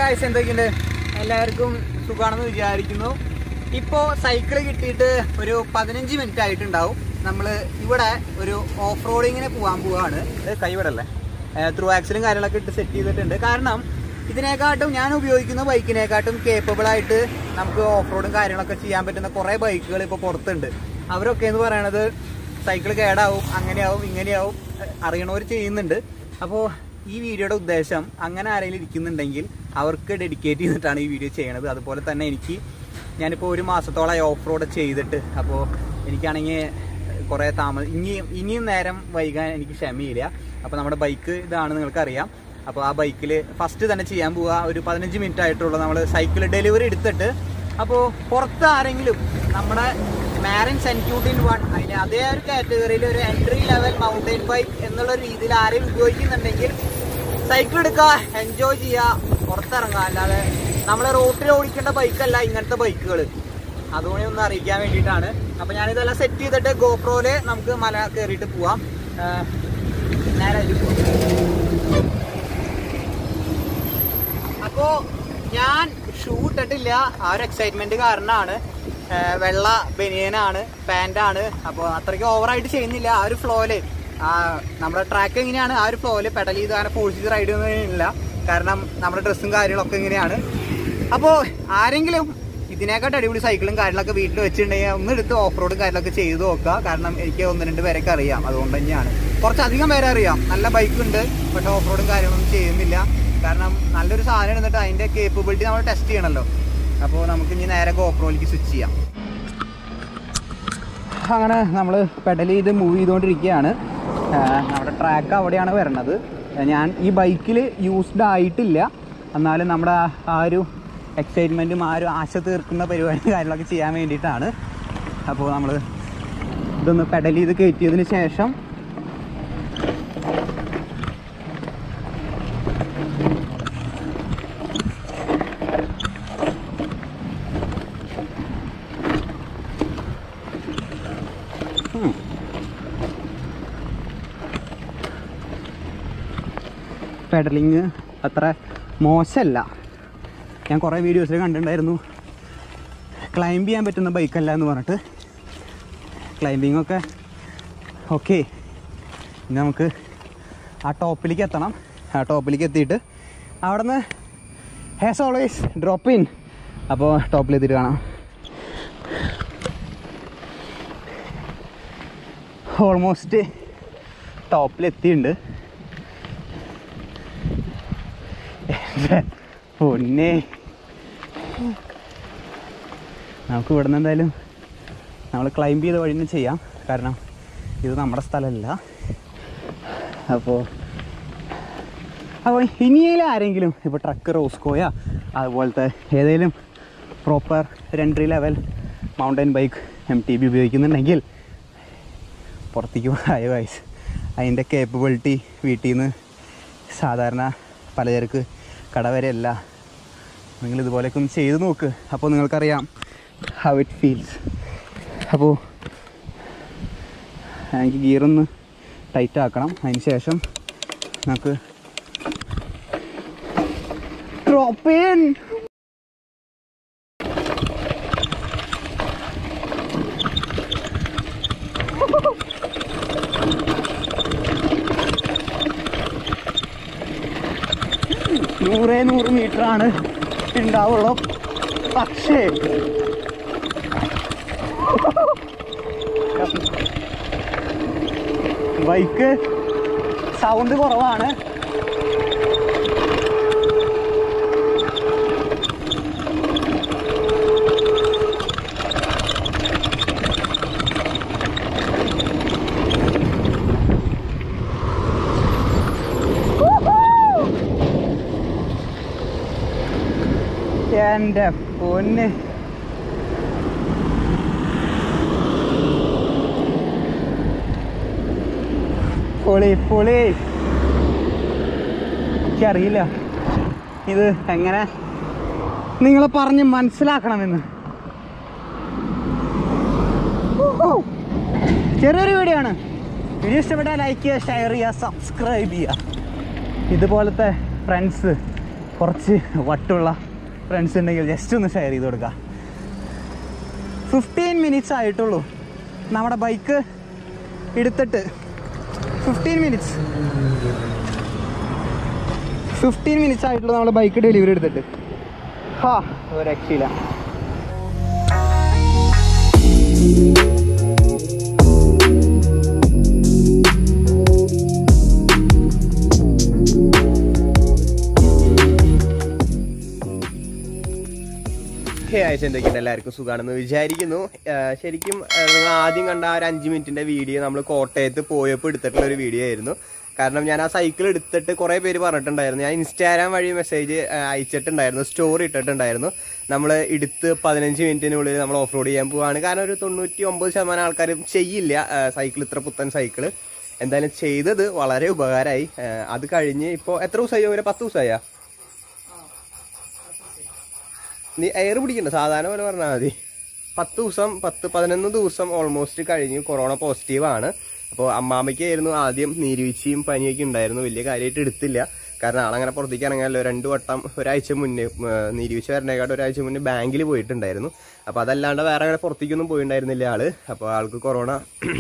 കാഴ്ച എന്തൊക്കെയുണ്ട് എല്ലാവർക്കും സുഖമാണെന്ന് വിചാരിക്കുന്നു ഇപ്പോൾ സൈക്കിൾ കിട്ടിയിട്ട് ഒരു പതിനഞ്ച് മിനിറ്റ് ആയിട്ടുണ്ടാവും നമ്മൾ ഇവിടെ ഒരു ഓഫ് റോഡിങ്ങിന് പോകാൻ പോവാണ് ഇത് കൈവിടല്ലേ ത്രൂ ആക്സിലും കാര്യങ്ങളൊക്കെ ഇട്ട് സെറ്റ് ചെയ്തിട്ടുണ്ട് കാരണം ഇതിനെക്കാട്ടും ഞാൻ ഉപയോഗിക്കുന്ന ബൈക്കിനെക്കാട്ടും കേപ്പബിൾ ആയിട്ട് നമുക്ക് ഓഫ് റോഡും കാര്യങ്ങളൊക്കെ ചെയ്യാൻ പറ്റുന്ന കുറേ ബൈക്കുകൾ ഇപ്പോൾ പുറത്തുണ്ട് അവരൊക്കെ എന്ന് പറയണത് സൈക്കിൾ കേടാവും അങ്ങനെയാവും ഇങ്ങനെയാവും അറിയണവർ ചെയ്യുന്നുണ്ട് അപ്പോൾ ഈ വീഡിയോയുടെ ഉദ്ദേശം അങ്ങനെ ആരെങ്കിലും ഇരിക്കുന്നുണ്ടെങ്കിൽ അവർക്ക് ഡെഡിക്കേറ്റ് ചെയ്തിട്ടാണ് ഈ വീഡിയോ ചെയ്യണത് അതുപോലെ തന്നെ എനിക്ക് ഞാനിപ്പോൾ ഒരു മാസത്തോളമായി ഓഫ് റോഡ് ചെയ്തിട്ട് അപ്പോൾ എനിക്കാണെങ്കിൽ കുറേ താമസം ഇനി ഇനിയും നേരം വൈകാൻ എനിക്ക് ക്ഷമയില്ല അപ്പോൾ നമ്മുടെ ബൈക്ക് ഇതാണ് നിങ്ങൾക്കറിയാം അപ്പോൾ ആ ബൈക്കിൽ ഫസ്റ്റ് തന്നെ ചെയ്യാൻ പോവുക ഒരു പതിനഞ്ച് മിനിറ്റ് ആയിട്ടുള്ള നമ്മൾ സൈക്കിൾ ഡെലിവറി എടുത്തിട്ട് അപ്പോൾ പുറത്ത് ആരെങ്കിലും നമ്മുടെ മാരൻ സെൻക്യൂട്ടിൻ വൺ അതിന് അതേ ഒരു കാറ്റഗറിയിൽ ഒരു എൻട്രി ലെവൽ മൗണ്ടൈൻ ബൈക്ക് എന്നുള്ള രീതിയിൽ ആരെങ്കിലും ഉപയോഗിക്കുന്നുണ്ടെങ്കിൽ സൈക്കിൾ എടുക്കുക എൻജോയ് ചെയ്യുക പുറത്തിറങ്ങുക അല്ലാതെ നമ്മൾ റോട്ടിൽ ഓടിക്കേണ്ട ബൈക്കല്ല ഇങ്ങനത്തെ ബൈക്കുകൾ അതുകൊണ്ട് ഒന്ന് അറിയിക്കാൻ വേണ്ടിയിട്ടാണ് അപ്പോൾ ഞാനിതെല്ലാം സെറ്റ് ചെയ്തിട്ട് ഗോപ്രോയില് നമുക്ക് മല കയറിയിട്ട് പോവാം ആ, നേരെ അതിൽ പോവാം അപ്പോ ഞാൻ ഷൂ ഇട്ടിട്ടില്ല ആ ഒരു എക്സൈറ്റ്മെന്റ് കാരണമാണ് ഏർ വെള്ള ബനിയനാണ് പാൻ്റാണ് അപ്പോൾ അത്രയ്ക്ക് ഓവറായിട്ട് ചെയ്യുന്നില്ല ആ ഒരു ഫ്ലോയില് ആ നമ്മുടെ ട്രാക്ക് എങ്ങനെയാണ് ആ ഒരു ഫ്ലോയില് പെഡൽ ചെയ്ത് അങ്ങനെ ഫോഴ്സ് ചെയ്ത് റൈഡ് ചെയ്യുന്നില്ല കാരണം നമ്മുടെ ഡ്രസ്സും കാര്യങ്ങളൊക്കെ ഇങ്ങനെയാണ് അപ്പോൾ ആരെങ്കിലും ഇതിനെക്കാട്ട് അടിപൊളി സൈക്കിളും കാര്യങ്ങളൊക്കെ വീട്ടിൽ വെച്ചിട്ടുണ്ടെങ്കിൽ ഒന്ന് എടുത്ത് ഓഫ് റോഡും കാര്യങ്ങളൊക്കെ ചെയ്ത് നോക്കുക കാരണം എനിക്ക് ഒന്ന് രണ്ട് പേരൊക്കെ അറിയാം അതുകൊണ്ട് തന്നെയാണ് കുറച്ചധികം പേരെ അറിയാം നല്ല ബൈക്കുണ്ട് പക്ഷെ ഓഫ് റോഡും കാര്യങ്ങളൊന്നും ചെയ്യുന്നില്ല കാരണം നല്ലൊരു സാധനം എന്നിട്ട് അതിന്റെ കേപ്പബിലിറ്റി നമ്മൾ ടെസ്റ്റ് ചെയ്യണമല്ലോ അപ്പോൾ നമുക്ക് ഇനി നേരെ ഗോപ്രോയിലേക്ക് സ്വിച്ച് ചെയ്യാം അങ്ങനെ നമ്മൾ പെഡൽ ചെയ്ത് മൂവ് ചെയ്തുകൊണ്ടിരിക്കുകയാണ് ആഹ് നമ്മുടെ ട്രാക്ക് അവിടെയാണ് വരണത് ഞാൻ ഈ ബൈക്കിൽ യൂസ്ഡ് ആയിട്ടില്ല എന്നാലും നമ്മുടെ ആ- ആ ഒരു എക്സൈറ്റ്മെൻറ്റും ആ ഒരു ആശ തീർക്കുന്ന പരിപാടി കാര്യങ്ങളൊക്കെ ചെയ്യാൻ വേണ്ടിയിട്ടാണ് അപ്പോൾ നമ്മൾ ഇതൊന്ന് പെഡൽ ചെയ്ത് കയറ്റിയതിന് ശേഷം പെഡലിങ് അത്ര മോശമല്ല ഞാൻ കുറേ വീഡിയോസിൽ കണ്ടിട്ടുണ്ടായിരുന്നു ക്ലൈംബ് ചെയ്യാൻ പറ്റുന്ന ബൈക്കല്ല എന്ന് പറഞ്ഞിട്ട് ക്ലൈംബിംഗ് ഒക്കെ ഓക്കെ ഇനി നമുക്ക് ആ ടോപ്പിലേക്ക് എത്തണം ആ ടോപ്പിലേക്ക് എത്തിയിട്ട് അവിടെ നിന്ന് ഹാസ് ഓൾവേസ് ഡ്രോപ്പ് ഇൻ അപ്പോൾ ടോപ്പിലെത്തിയിട്ട് കാണാം ഓൾമോസ്റ്റ് ടോപ്പിലെത്തിയിട്ടുണ്ട് എൻ്റെ പൊന്നെ നമുക്ക് ഇവിടെ നിന്ന് എന്തായാലും നമ്മൾ ക്ലൈംബ് ചെയ്ത വഴി തന്നെ ചെയ്യാം കാരണം ഇത് നമ്മുടെ സ്ഥലമല്ല അപ്പോൾ അപ്പോൾ ഇനിയെങ്കിലും ആരെങ്കിലും ഇപ്പോൾ ട്രക്ക് റോസ്കോയ അതുപോലത്തെ ഏതെങ്കിലും proper entry level mountain bike M T B ഉപയോഗിക്കുന്നുണ്ടെങ്കിൽ പുറത്തേക്ക് പോയ വയസ്സ് അതിൻ്റെ കേപ്പബിലിറ്റി വീട്ടിൽ നിന്ന് സാധാരണ പലചരക്ക് കട വരെയല്ല നിങ്ങൾ ഇതുപോലെയൊക്കെ ഒന്ന് ചെയ്ത് നോക്ക് അപ്പോൾ നിങ്ങൾക്കറിയാം ഹൗ ഇറ്റ് ഫീൽസ് അപ്പോൾ എനിക്ക് ഗിയറൊന്ന് ടൈറ്റ് ആക്കണം അതിന് ശേഷം നമുക്ക് ഡ്രോപ്പ് ഇൻ നൂറേ നൂറ് മീറ്റർ ആണ് ഉണ്ടാവുള്ളൂ പക്ഷേ ബൈക്ക് സൗണ്ട് കുറവാണ് എൻ്റെ പൊന്ന് പൊളി പൊളി എനിക്കറിയില്ല ഇത് എങ്ങനെ നിങ്ങളെ പറഞ്ഞ് മനസ്സിലാക്കണമെന്ന് ഊഹു. ചെറിയൊരു വീഡിയോ ആണ് വീഡിയോ ഇഷ്ടപ്പെട്ടാൽ ലൈക്ക് ചെയ്യുക ഷെയർ ചെയ്യുക സബ്സ്ക്രൈബ് ചെയ്യുക ഇതുപോലത്തെ ഫ്രണ്ട്സ് കുറച്ച് വട്ടുള്ള ഫ്രണ്ട്സ് ഉണ്ടെങ്കിൽ ജസ്റ്റ് ഒന്ന് ഷെയർ ചെയ്ത് കൊടുക്കുക ഫിഫ്റ്റീൻ മിനിറ്റ്സ് ആയിട്ടുള്ളൂ നമ്മുടെ ബൈക്ക് എടുത്തിട്ട് ഫിഫ്റ്റീൻ മിനിറ്റ്സ് ഫിഫ്റ്റീൻ മിനിറ്റ്സ് ആയിട്ടുള്ളൂ നമ്മുടെ ബൈക്ക് ഡെലിവറി എടുത്തിട്ട് ഹാ ഒരു രക്ഷയില്ല ഹേ ആഴ്ച എന്തൊക്കെയുണ്ട് എല്ലാവർക്കും സുഖമാണെന്ന് വിചാരിക്കുന്നു ആ, ശരിക്കും ആ, നിങ്ങൾ ആദ്യം കണ്ട ആ ഒരു അഞ്ച് മിനിറ്റിന്റെ വീഡിയോ നമ്മൾ കോട്ടയത്ത് പോയപ്പോൾ എടുത്തിട്ടുള്ള ഒരു വീഡിയോ ആയിരുന്നു കാരണം ഞാൻ ആ സൈക്കിൾ എടുത്തിട്ട് കുറേ പേര് പറഞ്ഞിട്ടുണ്ടായിരുന്നു ഞാൻ ഇൻസ്റ്റാഗ്രാം വഴി മെസ്സേജ് അയച്ചിട്ടുണ്ടായിരുന്നു സ്റ്റോറി ഇട്ടിട്ടുണ്ടായിരുന്നു നമ്മൾ എടുത്ത് പതിനഞ്ച് മിനിറ്റിനുള്ളിൽ നമ്മൾ ഓഫ് റോഡ് ചെയ്യാൻ പോവാണ് കാരണം ഒരു തൊണ്ണൂറ്റി ഒമ്പത് ശതമാനം ആൾക്കാരും ചെയ്യില്ല സൈക്കിൾ ഇത്ര പുത്തൻ സൈക്കിൾ എന്തായാലും ചെയ്തത് വളരെ ഉപകാരമായി അത് കഴിഞ്ഞ് ഇപ്പോൾ എത്ര ദിവസമായോ ഒരു പത്ത് ദിവസമായാ നീ എയർ പിടിക്കണ്ട സാധാരണ പോലെ പറഞ്ഞാൽ മതി പത്ത് ദിവസം പത്ത് പതിനൊന്ന് ദിവസം ഓൾമോസ്റ്റ് കഴിഞ്ഞു കൊറോണ പോസിറ്റീവ് ആണ് അപ്പോൾ അമ്മാമ്മയ്ക്കായിരുന്നു ആദ്യം നീരുവീഴ്ചയും പനിയൊക്കെ ഉണ്ടായിരുന്നു വലിയ കാര്യമായിട്ട് എടുത്തില്ല കാരണം ആളങ്ങനെ പുറത്തേക്ക് ഇറങ്ങാമല്ലോ രണ്ടു വട്ടം ഒരാഴ്ച മുന്നേ നീരുവീഴ്ച വരണേക്കാട്ട് ഒരാഴ്ച മുന്നേ ബാങ്കിൽ പോയിട്ടുണ്ടായിരുന്നു അപ്പോൾ അതല്ലാണ്ട് വേറെ അങ്ങനെ പുറത്തേക്കൊന്നും പോയിട്ടുണ്ടായിരുന്നില്ല ആള് അപ്പോൾ ആൾക്ക് കൊറോണ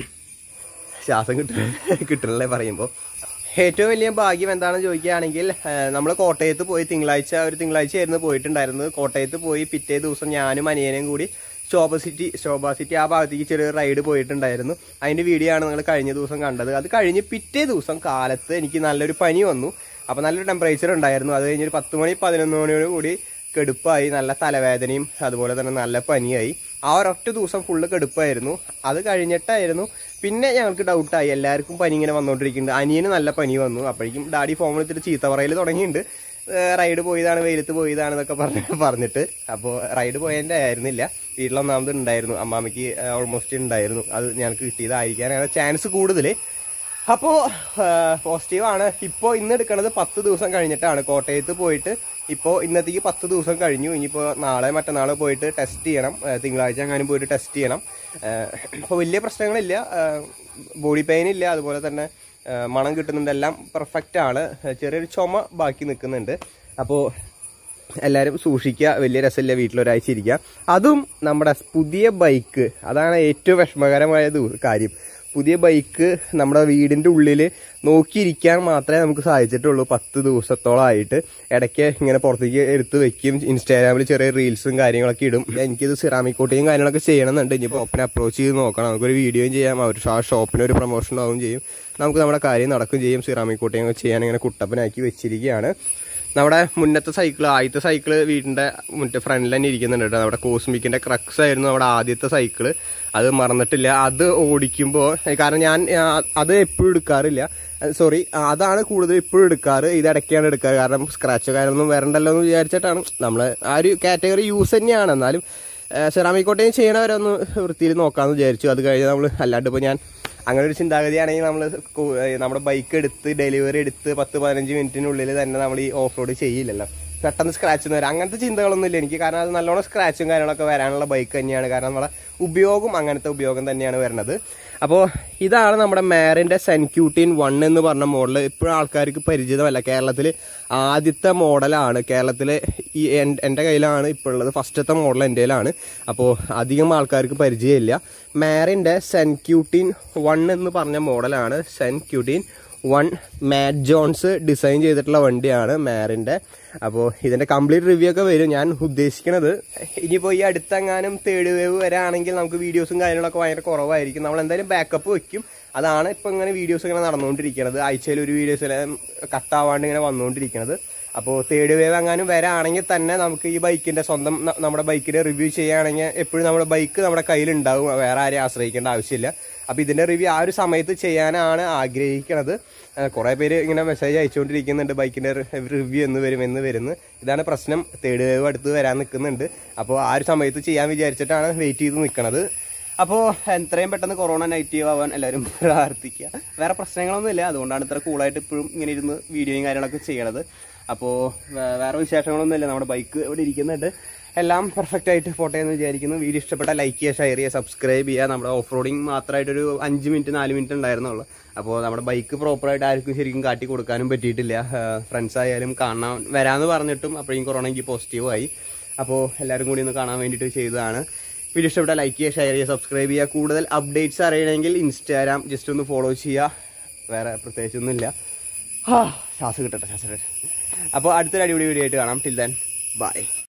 ശ്വാസം കിട്ടുന്ന കിട്ടണല്ലേ പറയുമ്പോൾ ഏറ്റവും വലിയ ഭാഗ്യം എന്താണെന്ന് ചോദിക്കുകയാണെങ്കിൽ നമ്മൾ കോട്ടയത്ത് പോയി തിങ്കളാഴ്ച ഒരു തിങ്കളാഴ്ച ആയിരുന്നു പോയിട്ടുണ്ടായിരുന്നത് കോട്ടയത്ത് പോയി പിറ്റേ ദിവസം ഞാനും അനിയനും കൂടി ശോഭ സിറ്റി ശോഭ സിറ്റി ആ ഭാഗത്തേക്ക് ചെറിയ റൈഡ് പോയിട്ടുണ്ടായിരുന്നു അതിന്റെ വീഡിയോ ആണ് നിങ്ങൾ കഴിഞ്ഞ ദിവസം കണ്ടത് അത് കഴിഞ്ഞ് പിറ്റേ ദിവസം കാലത്ത് എനിക്ക് നല്ലൊരു പനി വന്നു അപ്പോൾ നല്ലൊരു ടെമ്പറേച്ചർ ഉണ്ടായിരുന്നു അത് കഴിഞ്ഞൊരു പത്ത് മണി പതിനൊന്ന് മണിയോട് കൂടി കെടുപ്പായി നല്ല തലവേദനയും അതുപോലെ തന്നെ നല്ല പനിയായി ആ ഒരൊറ്റ ദിവസം ഫുള്ള് കെടുപ്പായിരുന്നു അത് കഴിഞ്ഞിട്ടായിരുന്നു പിന്നെ ഞങ്ങൾക്ക് ഡൗട്ടായി എല്ലാവർക്കും പനി ഇങ്ങനെ വന്നുകൊണ്ടിരിക്കുന്നുണ്ട് അനിയന് നല്ല പനി വന്നു അപ്പോഴേക്കും ഡാഡി ഫോൺ എടുത്തിട്ട് ചീത്ത പറയൽ തുടങ്ങിയിട്ടുണ്ട് റൈഡ് പോയതാണ് വെയിലത്ത് പോയതാണ് എന്നൊക്കെ പറഞ്ഞ് പറഞ്ഞിട്ട് അപ്പോൾ റൈഡ് പോയതിൻ്റെ ആയിരുന്നില്ല വീട്ടിലൊന്നാമത് ഉണ്ടായിരുന്നു അമ്മാമ്മയ്ക്ക് ഓൾമോസ്റ്റ് ഉണ്ടായിരുന്നു അത് ഞങ്ങൾക്ക് കിട്ടിയതായിരിക്കാനാണ് ചാൻസ് കൂടുതൽ അപ്പോൾ പോസിറ്റീവാണ് ഇപ്പോൾ ഇന്ന് എടുക്കണത് പത്ത് ദിവസം കഴിഞ്ഞിട്ടാണ് കോട്ടയത്ത് പോയിട്ട് ഇപ്പോൾ ഇന്നത്തേക്ക് പത്ത് ദിവസം കഴിഞ്ഞു ഇനിയിപ്പോൾ നാളെ മറ്റന്നാൾ പോയിട്ട് ടെസ്റ്റ് ചെയ്യണം ആ, തിങ്കളാഴ്ച എങ്ങാനും പോയിട്ട് ടെസ്റ്റ് ചെയ്യണം ഇപ്പോൾ വലിയ പ്രശ്നങ്ങളില്ല ബോഡി പെയിൻ ഇല്ല അതുപോലെ തന്നെ ആ, മണം കിട്ടുന്നുണ്ട് എല്ലാം പെർഫെക്റ്റ് ആണ് ചെറിയൊരു ചുമ ബാക്കി നിൽക്കുന്നുണ്ട് അപ്പോൾ എല്ലാവരും സൂക്ഷിക്കുക വലിയ രസമില്ല വീട്ടിലൊരാഴ്ച ഇരിക്കുക അതും നമ്മുടെ പുതിയ ബൈക്ക് അതാണ് ഏറ്റവും വിഷമകരമായ ദൂ- കാര്യം പുതിയ ബൈക്ക് നമ്മുടെ വീടിന്റെ ഉള്ളിൽ നോക്കിയിരിക്കാൻ മാത്രമേ നമുക്ക് സാധിച്ചിട്ടുള്ളൂ പത്ത് ദിവസത്തോളമായിട്ട് ഇടയ്ക്ക് ഇങ്ങനെ പുറത്തേക്ക് എടുത്ത് വെക്കും ഇൻസ്റ്റാഗ്രാമിൽ ചെറിയ റീൽസും കാര്യങ്ങളൊക്കെ ഇടും എനിക്കിത് സിറാമിക് കോട്ടിയും കാര്യങ്ങളൊക്കെ ചെയ്യണമെന്നുണ്ട് ഇനിയിപ്പോൾ ഓപ്പനെ അപ്രോച്ച് ചെയ്ത് നോക്കണം നമുക്കൊരു വീഡിയോയും ചെയ്യാം അവർ ആ ഷോപ്പിന് ഒരു പ്രൊമോഷൻ ആവും ചെയ്യും നമുക്ക് നമ്മുടെ കാര്യം നടക്കും ചെയ്യും സിറാമിക് കോട്ടിയും ചെയ്യാൻ ഇങ്ങനെ കുട്ടപ്പനാക്കി വെച്ചിരിക്കുകയാണ് നമ്മുടെ മുന്നത്തെ സൈക്കിൾ ആദ്യത്തെ സൈക്കിള് വീടിന്റെ മുന്നേ ഫ്രണ്ടിൽ തന്നെ ഇരിക്കുന്നുണ്ട് കേട്ടോ നമ്മുടെ കോസ്മിക്കിന്റെ ക്രക്സ് ആയിരുന്നു നമ്മുടെ ആദ്യത്തെ സൈക്കിള് അത് മറന്നിട്ടില്ല അത് ഓടിക്കുമ്പോൾ കാരണം ഞാൻ ആ, അത് എപ്പോഴും എടുക്കാറില്ല സോറി അതാണ് കൂടുതൽ ഇപ്പോഴും എടുക്കാറ് ഇത് ഇടയ്ക്കാണ് എടുക്കാറ് കാരണം സ്ക്രാച്ചോ കാര്യമൊന്നും വരണ്ടല്ലോ എന്ന് വിചാരിച്ചിട്ടാണ് നമ്മൾ ആ ഒരു കാറ്റഗറി യൂസ് തന്നെയാണ് എന്നാലും സെറാമിക് കോട്ടയം ചെയ്യണവരൊന്ന് വൃത്തിയിൽ നോക്കാമെന്ന് വിചാരിച്ചു അത് കഴിഞ്ഞ് നമ്മൾ അല്ലാണ്ട് ഇപ്പോൾ ഞാൻ അങ്ങനെ ഒരു ചിന്താഗതിയാണെങ്കിൽ നമ്മൾ നമ്മുടെ ബൈക്ക് എടുത്ത് ഡെലിവറി എടുത്ത് പത്ത് പതിനഞ്ച് മിനിറ്റിനുള്ളിൽ തന്നെ നമ്മൾ ഈ ഓഫ് റോഡ് ചെയ്യില്ലല്ലോ പെട്ടെന്ന് സ്ക്രാച്ച് വരാം അങ്ങനത്തെ ചിന്തകളൊന്നും ഇല്ല എനിക്ക് കാരണം അത് നല്ലോണം സ്ക്രാച്ചും കാര്യങ്ങളൊക്കെ വരാനുള്ള ബൈക്ക് തന്നെയാണ് കാരണം നമ്മുടെ ഉപയോഗം അങ്ങനത്തെ ഉപയോഗം തന്നെയാണ് വരുന്നത് അപ്പോൾ ഇതാണ് നമ്മുടെ മേറിന്റെ സെൻക്യൂട്ടീൻ വൺ എന്ന് പറഞ്ഞ മോഡൽ ഇപ്പോഴും ആൾക്കാർക്ക് പരിചിതമല്ല കേരളത്തിൽ ആദ്യത്തെ മോഡലാണ് കേരളത്തിലെ ഈ എൻ- എൻ്റെ കയ്യിലാണ് ഇപ്പോൾ ഉള്ളത് ഫസ്റ്റത്തെ മോഡൽ എൻ്റെ കയ്യിലാണ് അപ്പോൾ അധികം ആൾക്കാർക്ക് പരിചയമില്ല മേറിന്റെ സെൻക്യൂട്ടീൻ വൺ എന്ന് പറഞ്ഞ മോഡലാണ് സെൻക്യൂട്ടീൻ വൺ മാറ്റ് ജോൺസ് ഡിസൈൻ ചെയ്തിട്ടുള്ള വണ്ടിയാണ് മാറിന്റെ അപ്പോൾ ഇതിന്റെ കംപ്ലീറ്റ് റിവ്യൂ ഒക്കെ വരും ഞാൻ ഉദ്ദേശിക്കുന്നത് ഇനിയിപ്പോൾ ഈ അടുത്തെങ്ങാനും തേർഡ് വേവ് വരാണെങ്കിൽ നമുക്ക് വീഡിയോസും കാര്യങ്ങളൊക്കെ ഭയങ്കര കുറവായിരിക്കും നമ്മൾ എന്തായാലും ബാക്കപ്പ് വെക്കും അതാണ് ഇപ്പൊ ഇങ്ങനെ വീഡിയോസ് ഇങ്ങനെ നടന്നുകൊണ്ടിരിക്കുന്നത് ആഴ്ചയിൽ ഒരു വീഡിയോസ് കട്ടാവാണ്ട് ഇങ്ങനെ വന്നുകൊണ്ടിരിക്കുന്നത് അപ്പോൾ തേർഡ് വേവ് എങ്ങാനും വരാണെങ്കിൽ തന്നെ നമുക്ക് ഈ ബൈക്കിന്റെ സ്വന്തം ന- നമ്മുടെ ബൈക്കിന്റെ റിവ്യൂ ചെയ്യുകയാണെങ്കിൽ എപ്പോഴും നമ്മുടെ ബൈക്ക് നമ്മുടെ കയ്യിലുണ്ടാവും വേറെ ആരെയും ആശ്രയിക്കേണ്ട ആവശ്യമില്ല അപ്പോൾ ഇതിന്റെ റിവ്യൂ ആ ഒരു സമയത്ത് ചെയ്യാനാണ് ആഗ്രഹിക്കുന്നത് കുറെ പേര് ഇങ്ങനെ മെസ്സേജ് അയച്ചുകൊണ്ടിരിക്കുന്നുണ്ട് ബൈക്കിന്റെ റിവ്യൂ എന്ന് വരും എന്ന് വരുന്നു ഇതാണ് പ്രശ്നം തേർഡ് വേവ് അടുത്ത് വരാൻ നിൽക്കുന്നുണ്ട് അപ്പോൾ ആ ഒരു സമയത്ത് ചെയ്യാൻ വിചാരിച്ചിട്ടാണ് വെയിറ്റ് ചെയ്ത് നിൽക്കുന്നത് അപ്പോൾ എത്രയും പെട്ടെന്ന് കൊറോണ നെഗറ്റീവ് ആവാൻ എല്ലാവരും പ്രാർത്ഥിക്കുക വേറെ പ്രശ്നങ്ങളൊന്നുമില്ല അതുകൊണ്ടാണ് ഇത്ര കൂളായിട്ട് ഇപ്പോഴും ഇങ്ങനെ ഇരുന്ന് വീഡിയോയും കാര്യങ്ങളൊക്കെ ചെയ്യണത് അപ്പോൾ വേറെ വിശേഷങ്ങളൊന്നുമില്ല നമ്മുടെ ബൈക്ക് ഇവിടെ ഇരിക്കുന്നുണ്ട് എല്ലാം പെർഫെക്റ്റ് ആയിട്ട് പോട്ടെ എന്ന് വിചാരിക്കുന്നു വീഡിയോ ഇഷ്ടപ്പെട്ട ലൈക്ക് ചെയ്യുക ഷെയർ ചെയ്യുക സബ്സ്ക്രൈബ് ചെയ്യുക നമ്മുടെ ഓഫ് റോഡിങ് മാത്രമായിട്ടൊരു അഞ്ച് മിനിറ്റ് നാല് മിനിറ്റ് ഉണ്ടായിരുന്നുള്ളൂ അപ്പോൾ നമ്മുടെ ബൈക്ക് പ്രോപ്പറായിട്ട് ആർക്കും ശരിക്കും കാട്ടി കൊടുക്കാനും പറ്റിയിട്ടില്ല ഫ്രണ്ട്സ് ആയാലും കാണാൻ വരാമെന്ന് പറഞ്ഞിട്ടും അപ്പോഴേക്കും കൊറോണ എനിക്ക് പോസിറ്റീവ് ആയി അപ്പോൾ എല്ലാവരും കൂടി ഒന്ന് കാണാൻ വേണ്ടിയിട്ട് ചെയ്തതാണ് വീഡിയോ ഇഷ്ടപ്പെട്ട ലൈക്ക് ചെയ്യുക ഷെയർ ചെയ്യുക സബ്സ്ക്രൈബ് ചെയ്യുക കൂടുതൽ അപ്ഡേറ്റ്സ് അറിയണമെങ്കിൽ ഇൻസ്റ്റാഗ്രാം ജസ്റ്റ് ഒന്ന് ഫോളോ ചെയ്യുക വേറെ പ്രത്യേകിച്ചൊന്നുമില്ല ആ ശ്വാസം കിട്ടട്ടെ ശ്വാസം കിട്ടട്ടെ അപ്പോൾ അടുത്തൊരു അടിപൊളി വീഡിയോ ആയിട്ട് കാണാം ടിൽ ദൻ ബൈ